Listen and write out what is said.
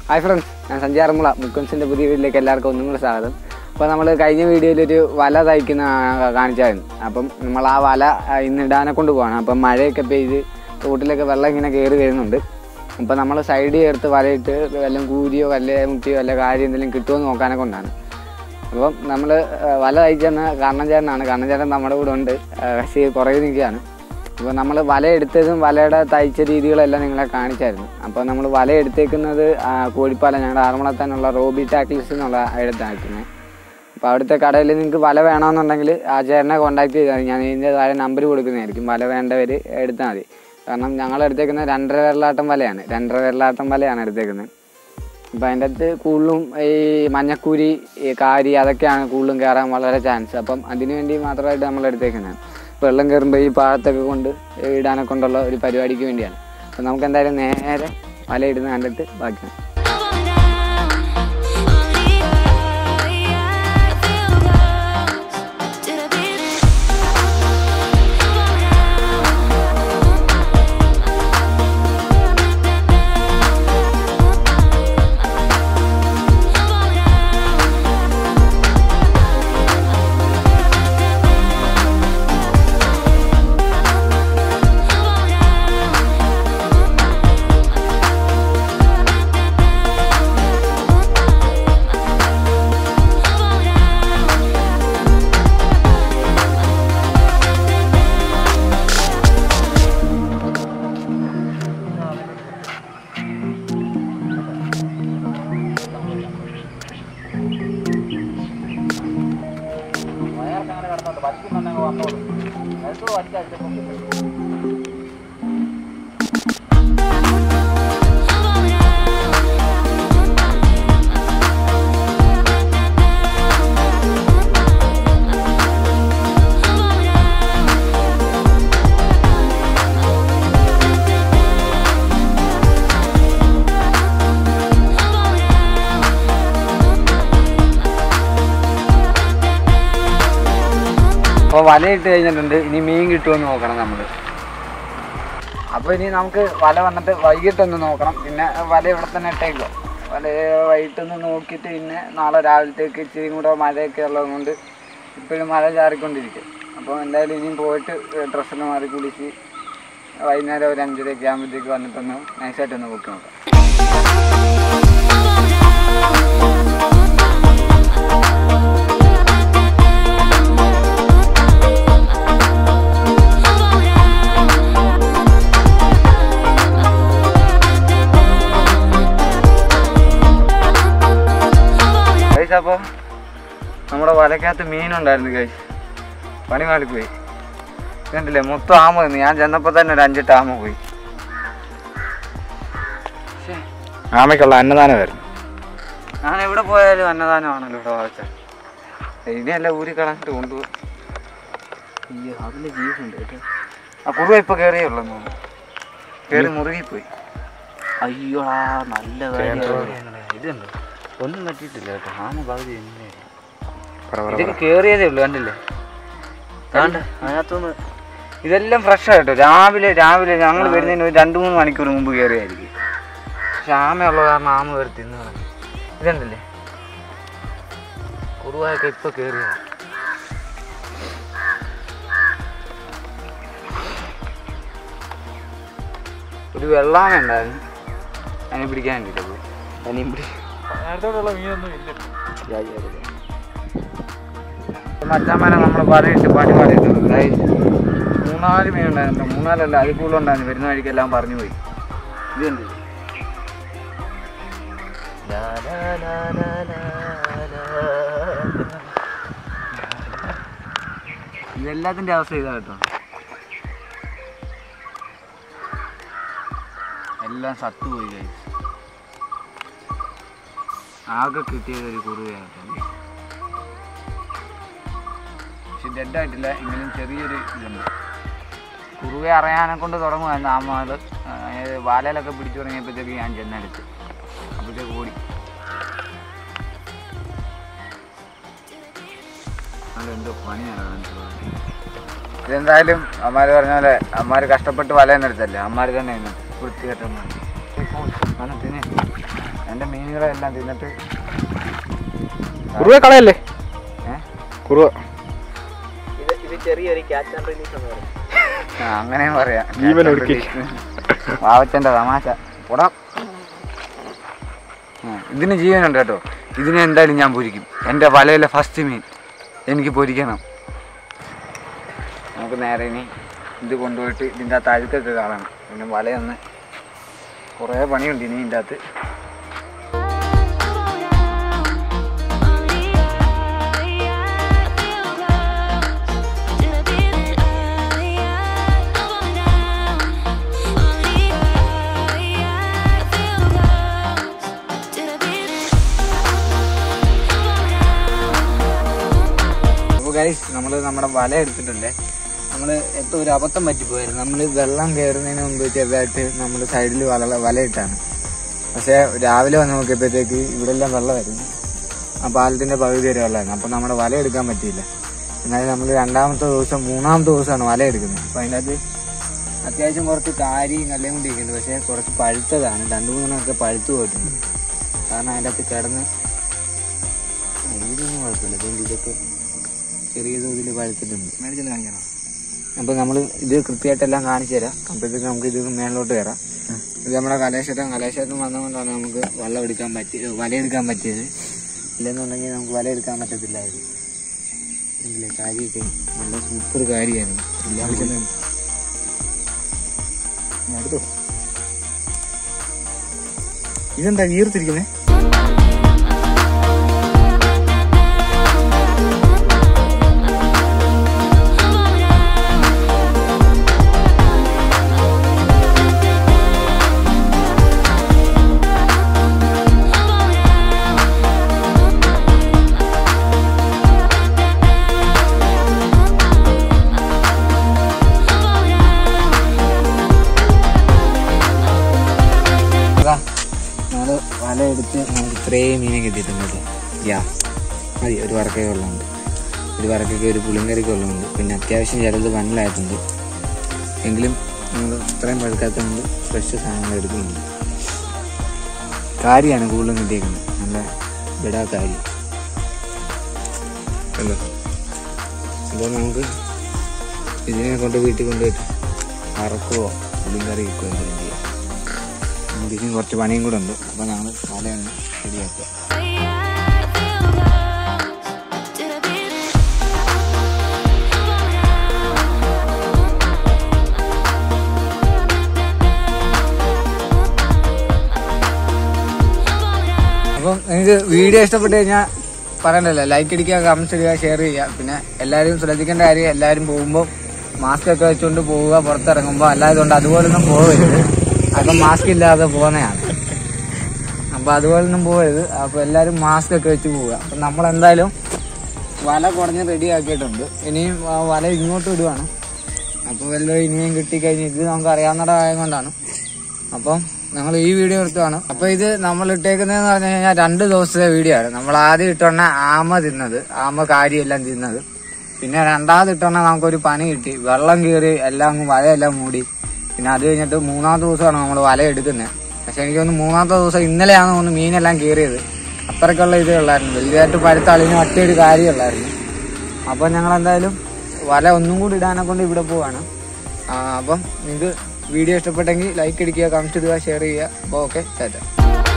Hi friends ഞാൻ സഞ്ചാരമുള മുക്കൻസിൻ്റെ പുതിയ വീട്ടിലേക്ക് എല്ലാവർക്കും ഒന്നും കൂടെ സ്വാഗതം അപ്പോൾ നമ്മൾ കഴിഞ്ഞ വീഡിയോയിലൊരു വല തയ്ക്കുന്ന ആ, കാണിച്ചായിരുന്നു അപ്പം നമ്മൾ ആ വല ആ, ഇന്ന് ഇടാനെ കൊണ്ട് പോവാണ് അപ്പം മഴയൊക്കെ പെയ്ത് തോട്ടിലൊക്കെ വെള്ളം ഇങ്ങനെ കയറി വരുന്നുണ്ട് അപ്പോൾ നമ്മൾ സൈഡിൽ ചേർത്ത് വലയിട്ട് വല്ലതും കൂരിയോ വല്ല മുട്ടിയോ വല്ല കാര്യം എന്തെങ്കിലും കിട്ടുമോ എന്ന് നോക്കാനെ കൊണ്ടാണ് അപ്പം നമ്മൾ വല തയ്ച്ചെന്ന കണ്ണൻചേട്ടനാണ് കണ്ണൻചേട്ടൻ നമ്മുടെ കൂടെ ഉണ്ട് ആ, പക്ഷേ പുറകെ നിൽക്കുകയാണ് അപ്പോൾ നമ്മൾ വല എടുത്തതും വലയുടെ തയ്ച്ച രീതികളെല്ലാം നിങ്ങളെ കാണിച്ചായിരുന്നു അപ്പോൾ നമ്മൾ വല എടുത്തേക്കുന്നത് ആ, കോഴിപ്പാല ഞങ്ങളുടെ ആറന്മുളത്താനുള്ള റോബി ടാക്ലിസ് എന്നുള്ള അടുത്താണ് അയക്കുന്നത് അപ്പോൾ അവിടുത്തെ കടയിൽ നിങ്ങൾക്ക് വല വേണമെന്നുണ്ടെങ്കിൽ ആ ചേട്ടനെ കോൺടാക്ട് ചെയ്താൽ മതി ഞാൻ ഇതിൻ്റെ താഴെ നമ്പർ കൊടുക്കുന്നതായിരിക്കും വല വേണ്ടവർ എടുത്താൽ മതി കാരണം ഞങ്ങൾ എടുത്തേക്കുന്നത് രണ്ടര വിരലാട്ടം വലയാണ് രണ്ടര വിരലാട്ടം വലയാണ് എടുത്തേക്കുന്നത് അപ്പം അതിൻ്റെ അകത്ത് കൂടുതലും ഈ മഞ്ഞക്കൂരി ഈ കാരി അതൊക്കെയാണ് കൂടുതലും കയറാൻ വളരെ ചാൻസ് അപ്പം അതിനു വേണ്ടി മാത്രമായിട്ട് നമ്മൾ എടുത്തേക്കുന്നതാണ് വെള്ളം കയറുമ്പോൾ ഈ പാഴത്തൊക്കെ കൊണ്ട് ഇടാനെ കൊണ്ടുള്ള ഒരു പരിപാടിക്ക് വേണ്ടിയാണ് അപ്പം നമുക്ക് എന്തായാലും നേരെ വല ഇടുന്ന കണ്ടിട്ട് ബാക്കിയാണ് അപ്പോൾ വല ഇട്ട് കഴിഞ്ഞിട്ടുണ്ട് ഇനി മീൻ കിട്ടുമെന്ന് നോക്കണം നമ്മൾ അപ്പോൾ ഇനി നമുക്ക് വല വന്നിട്ട് വൈകിട്ടൊന്ന് നോക്കണം പിന്നെ വല ഇവിടെ തന്നെ ഇട്ടേക്കുക വല വൈകിട്ടൊന്ന് നോക്കിയിട്ട് പിന്നെ നാളെ രാവിലത്തേക്ക് ഇച്ചിരി കൂടെ മഴയൊക്കെ ഉള്ളതുകൊണ്ട് ഇപ്പോഴും മഴ ചാറിക്കൊണ്ടിരിക്കും അപ്പോൾ എന്തായാലും ഇനിയും പോയിട്ട് ഡ്രസ്സെല്ലാം മാറി കുളിച്ച് വൈകുന്നേരം ഒരു അഞ്ചരയൊക്കെ ആകുമ്പോഴത്തേക്ക് വന്നിട്ടൊന്ന് നൈസായിട്ടൊന്ന് പൊക്കി നോക്കാം ഗൈസ് അപ്പോൾ നമ്മുടെ വലക്കകത്ത് മീനുണ്ടായിരുന്നു ഗൈസ് പണി മാറിപ്പോയി കണ്ടില്ലേ മൊത്തം ആമ നിന്ന് ഞാൻ ചെന്നപ്പോൾ തന്നെ ഒരു അഞ്ചെട്ട് ആമ പോയി ശ്ശേ, ആമയ്ക്കുള്ള അന്നദാനമായിരുന്നു ഞാൻ എവിടെ പോയാലും അന്നദാനമാണല്ലോ ഇവിടെ വാച്ച ഇനിയല്ല ഊരി കളഞ്ഞിട്ട് കൊണ്ടുപോകും അയ്യോ അതിൻ്റെ ജീവസുണ്ട് കേട്ടോ ആ കുറുവ ഇപ്പോൾ കയറിയേ ഉള്ളൂ തോന്നുന്നു കയറി മുറുകിപ്പോയി അയ്യോടാ നല്ല ഇതുണ്ട് ഒന്നും പറ്റിയിട്ടില്ല കേട്ടോ ആമ പകുതി എന്നെ ഇതൊക്കെ കേറിയതേ ഉള്ളൂ കണ്ടില്ലേ കണ്ട് അതിനകത്തുനിന്ന് ഇതെല്ലാം ഫ്രഷ് ആയിട്ടോ രാവിലെ രാവിലെ ഞങ്ങൾ വരുന്നതിന് ഒരു രണ്ട് മൂന്ന് മണിക്കൂർ മുമ്പ് കയറിയായിരിക്കും പക്ഷെ ആമയുള്ള കാരണം ആമ കയറി തിന്നു കളഞ്ഞു ഇതുണ്ടല്ലേ കുറുവായൊക്കെ ഇപ്പൊ കയറിയ ഒരു വെള്ളാമ ഉണ്ടായിരുന്നു അതിനെ പിടിക്കാൻ വേണ്ടിയിട്ട് പോയി അതിനെയും പിടി നേരത്തോടുള്ള മീനൊന്നും ഇല്ല മച്ചാമാനെ നമ്മൾ പറയിട്ട് പണി പാടിയിട്ടുണ്ട് അതായത് മൂന്നാല് മീനുണ്ടായിരുന്നു മൂന്നാലല്ല അതിൽ കൂടുതൽ ഉണ്ടായിരുന്നു വരുന്ന വഴിക്കെല്ലാം പറഞ്ഞു പോയി ഇത് കണ്ടില്ലേ ലാ ലാ ലാ ലാ ലാ ലാ. ഇതെല്ലാത്തിൻ്റെ അവസ്ഥ ഇതാ കേട്ടോ എല്ലാം സത്തുപോയി guys. ആകെ കിട്ടിയത് ഒരു കുറുവയാണ് കേട്ടോ പക്ഷെ ഡെഡായിട്ടില്ല എങ്കിലും ചെറിയൊരു ഇതുണ്ട് കുറുവെ അറിയാനെ കൊണ്ട് തുടങ്ങുമായിരുന്നു ആമാള് വാലയിലൊക്കെ പിടിച്ചു തുടങ്ങിയപ്പോഴത്തേക്ക് ഞാൻ ചെന്നെടുത്ത് അപ്പോഴത്തേക്ക് ഓടി നല്ല എന്തോ പണിയാണ് കാണിച്ചത്. ഇതെന്തായാലും അമ്മാര് പറഞ്ഞ പോലെ അമ്മാര് കഷ്ടപ്പെട്ട് വലയെന്നെടുത്തല്ലേ അമ്മാര് തന്നെ ഇന്ന് വൃത്തികെട്ടെന്ന് വന്നിട്ട് എൻ്റെ മീനുകളെ എല്ലാം തിന്നിട്ട് കുറുവ കളയല്ലേ ഏ? കുറുവ ഇത് ഇത് ചെറിയൊരു ക്യാച്ച് ആൻഡ് റിലീസ് എന്ന് പറയും ആ, അങ്ങനെയും പറയാം ജീവൻ ഒടുക്കി. വാവച്ചൻ്റെ തമാശ ഉടാ ഇതിന് ജീവനുണ്ട് കേട്ടോ ഇതിനെ എന്തായാലും ഞാൻ പൊരിക്കും എൻ്റെ വലയിലെ ഫസ്റ്റ് മീൻ എനിക്ക് പൊരിക്കണം നമുക്ക് നേരെ ഇനി ഇത് കൊണ്ടുപോയിട്ട് ഇതിൻ്റെ അകത്ത് അഴുക്കൊക്കെ കാണണം പിന്നെ വലയൊന്ന് കുറേ പണിയുണ്ട് ഇനി ഇതിൻ്റെ അകത്ത് അപ്പോൾ ഗൈസ് നമ്മൾ നമ്മുടെ വല എടുത്തിട്ടുണ്ട് നമ്മൾ എന്തോ ഒരു അബദ്ധം പറ്റിപ്പോയായിരുന്നു നമ്മൾ വെള്ളം കയറുന്നതിന് മുമ്പ് ചെറുതായിട്ട് നമ്മൾ സൈഡിൽ വല വല ഇട്ടാണ് പക്ഷേ രാവിലെ വന്ന് നോക്കിയപ്പോഴത്തേക്ക് ഇവിടെ എല്ലാം വെള്ളമായിരുന്നു ആ പാലത്തിൻ്റെ പകുതി വരെ വെള്ളമായിരുന്നു അപ്പോൾ നമ്മുടെ വല എടുക്കാൻ പറ്റിയില്ല എന്നാലും നമ്മൾ രണ്ടാമത്തെ ദിവസം മൂന്നാമത്തെ ദിവസമാണ് വല എടുക്കുന്നത് അപ്പോൾ അതിൻ്റെ അകത്ത് അത്യാവശ്യം കുറച്ച് കാരിയും കല്ലയും കൂടി ഇരിക്കുന്നുണ്ട് പക്ഷേ കുറച്ച് പഴുത്തതാണ് രണ്ട് മൂന്നെണ്ണമൊക്കെ പഴുത്തു പോയിട്ടുണ്ട് കാരണം അതിൻ്റെ അകത്ത് കിടന്ന് ആ, ഇതൊന്നും കുഴപ്പമില്ല അതുകൊണ്ട് ഇതൊക്കെ ചെറിയ തോതിൽ പഴുത്തിട്ടുണ്ട് മേടിച്ചെന്ന് കാണിക്കണം അപ്പോൾ നമ്മൾ ഇത് കൃത്യമായിട്ടെല്ലാം കാണിച്ചു തരാം അപ്പോഴത്തേക്ക് നമുക്ക് ഇത് മേളിലോട്ട് കയറാം ഇത് നമ്മുടെ കലേശത്തം കലേശത്തം വന്നതുകൊണ്ടാണ് നമുക്ക് വള്ളം എടുക്കാൻ പറ്റി വല എടുക്കാൻ പറ്റിയത് ഇല്ലെന്നുണ്ടെങ്കിൽ നമുക്ക് വല എടുക്കാൻ പറ്റത്തില്ലായിരുന്നു ഇല്ല കാര്യമൊക്കെ നല്ല സൂപ്പർ കാര്യമായിരുന്നു ഇല്ല എടുത്തോ ഇതെന്താ വീർത്തിരിക്കുന്നേ നമ്മള് വല എടുത്ത് നമുക്ക് ഇത്രയും മീനെ കിട്ടിയിട്ടുണ്ട് കേട്ടോ യാ മതി ഒരു വറക്കൊക്കെ ഉള്ളതുണ്ട് ഒരു വറക്കൊക്കെ ഒരു പുളിങ്കറിക്ക് ഉള്ളതുണ്ട് പിന്നെ അത്യാവശ്യം ചിലത് വണ്ണലായിട്ടുണ്ട് എങ്കിലും നമ്മൾ ഇത്രയും പഴുക്കാത്തതുകൊണ്ട് ഫ്രഷ് സാധനങ്ങൾ എടുക്കുന്നുണ്ട് കാരിയാണ് കൂടുതലും കിട്ടിയേക്കുന്നത് നല്ല വിടാ കാരി കണ്ടോ അപ്പോൾ നമുക്ക് ഇതിനെ കൊണ്ട് വീട്ടിൽ കൊണ്ടുപോയിട്ട് വറക്കുകയോ പുളിങ്കറി വെക്കുകയോ എന്തെങ്കിലും ചെയ്യാം നമുക്ക് ഇനി കുറച്ച് പണിയും കൂടെ ഉണ്ട് അപ്പോൾ ഞങ്ങൾ വലയൊന്ന് ശരിയാക്കുക അപ്പം നിങ്ങൾക്ക് വീഡിയോ ഇഷ്ടപ്പെട്ട് കഴിഞ്ഞാൽ പറയണ്ടല്ലോ ലൈക്ക് അടിക്കുക കമൻസ് ഇടുക ഷെയർ ചെയ്യുക പിന്നെ എല്ലാവരും ശ്രദ്ധിക്കേണ്ട കാര്യം എല്ലാവരും പോകുമ്പോൾ മാസ്ക് ഒക്കെ വെച്ചുകൊണ്ട് പോവുക പുറത്തിറങ്ങുമ്പോൾ അല്ലാതെ കൊണ്ട് അതുപോലൊന്നും പോകരുത് അപ്പം മാസ്ക് ഇല്ലാതെ പോകുന്നതാണ് അപ്പൊ അതുപോലൊന്നും പോകരുത് അപ്പൊ എല്ലാവരും മാസ്ക് ഒക്കെ വെച്ച് പോവുക അപ്പൊ നമ്മൾ എന്തായാലും വല കുറഞ്ഞ് റെഡി ആക്കിയിട്ടുണ്ട് ഇനിയും ആ വല ഇങ്ങോട്ട് ഇടുവാണ് അപ്പോൾ വല്ലതും ഇനിയും കിട്ടിക്കഴിഞ്ഞ് ഇത് നമുക്ക് അറിയാവുന്നതായത് കൊണ്ടാണ് അപ്പം ഞങ്ങൾ ഈ വീഡിയോ എടുത്തതാണ് അപ്പൊ ഇത് നമ്മൾ ഇട്ടേക്കുന്നതെന്ന് പറഞ്ഞു കഴിഞ്ഞാൽ രണ്ട് ദിവസത്തെ വീഡിയോ ആണ് നമ്മൾ ആദ്യം ഇട്ടോണ്ണ ആമ തിന്നത് ആമ കാര്യമെല്ലാം തിന്നത് പിന്നെ രണ്ടാമത് ഇട്ടോണ്ണ നമുക്കൊരു പണി കിട്ടി വെള്ളം കയറി എല്ലാം അങ്ങ് വലയെല്ലാം മൂടി പിന്നെ അത് കഴിഞ്ഞിട്ട് മൂന്നാമത്തെ ദിവസമാണ് നമ്മൾ വല എടുക്കുന്നത് പക്ഷെ എനിക്ക് തോന്നുന്നു മൂന്നാമത്തെ ദിവസം ഇന്നലെയാണ് തോന്നുന്നു മീനെല്ലാം കയറിയത് അത്രയ്ക്കുള്ള ഇതേ ഉള്ളായിരുന്നു വലിയതായിട്ട് പഴുത്ത അളിന് ഒറ്റ ഒരു കാര്യമുള്ളായിരുന്നു അപ്പോൾ ഞങ്ങൾ എന്തായാലും വല ഒന്നും കൂടി ഇടാനെ കൊണ്ട് ഇവിടെ പോവാണ് ആ, അപ്പം നിങ്ങൾക്ക് വീഡിയോ ഇഷ്ടപ്പെട്ടെങ്കിൽ ലൈക്ക് അടിക്കുക കമൻറ്റ് ഇടുക ഷെയർ ചെയ്യുക അപ്പോൾ ഓക്കെ ടാറ്റ